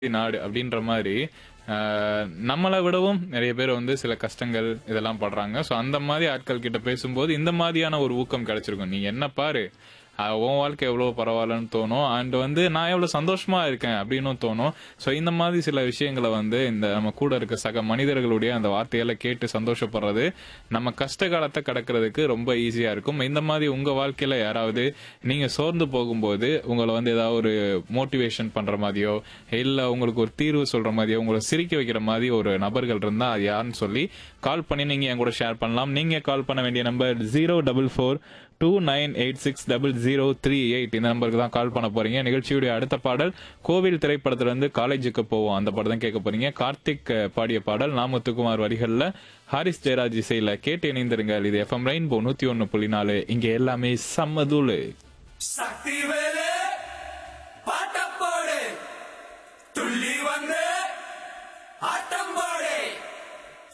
நாடு அப்படின்ற மாதிரி ஆஹ், நம்மளை விடவும் நிறைய பேர் வந்து சில கஷ்டங்கள் இதெல்லாம் படுறாங்க ஸோ அந்த மாதிரி ஆட்கள் கிட்ட பேசும்போது இந்த மாதிரியான ஒரு ஊக்கம் கிடைச்சிருக்கும் நீ என்ன பாரு ஆஹ், உன் வாழ்க்கை எவ்வளவு பரவாயில்லன்னு தோணும் அண்ட் வந்து நான் எவ்வளவு சந்தோஷமா இருக்கேன் அப்படின்னு தோணும் ஸோ இந்த மாதிரி சில விஷயங்களை வந்து இந்த நம்ம கூட இருக்க சக மனிதர்களுடைய அந்த வார்த்தைகளை கேட்டு சந்தோஷப்படுறது நம்ம கஷ்ட காலத்தை கடக்கிறதுக்கு ரொம்ப ஈஸியா இருக்கும் இந்த மாதிரி உங்க வாழ்க்கையில யாராவது நீங்க சோர்ந்து போகும்போது உங்களை வந்து ஏதாவது ஒரு மோட்டிவேஷன் பண்ற மாதிரியோ இல்ல உங்களுக்கு ஒரு தீர்வு சொல்ற மாதிரியோ உங்களை சிரிக்க வைக்கிற மாதிரி ஒரு நபர்கள் இருந்தா அது யாருன்னு சொல்லி கால் பண்ணி நீங்க என் கூட ஷேர் பண்ணலாம் நீங்க கால் பண்ண வேண்டிய number zero double four two nine eight six double zero three eight இந்த நம்பருக்கு தான் கால் பண்ண போறீங்க நிகழ்ச்சியுடைய அடுத்த பாடல் கோவில் திரைப்படத்துல இருந்து காலேஜுக்கு போவோம் அந்த படம் தான் கேட்க போறீங்க கார்த்திக் அஹ், பாடிய பாடல் நாமுத்துக்குமார் வரிகள்ல ஹாரிஸ் ஜெயராஜ் இசையில கேட்டு இணைந்திருங்கள் இது எஃப்எம் ரெயின்போ நூத்தி ஒன்னு புள்ளி நாலு இங்க எல்லாமே சம்மதூளு சக்தி வேலு பாட்டம் போடு துள்ளி வந்து ஆட்டம் போடு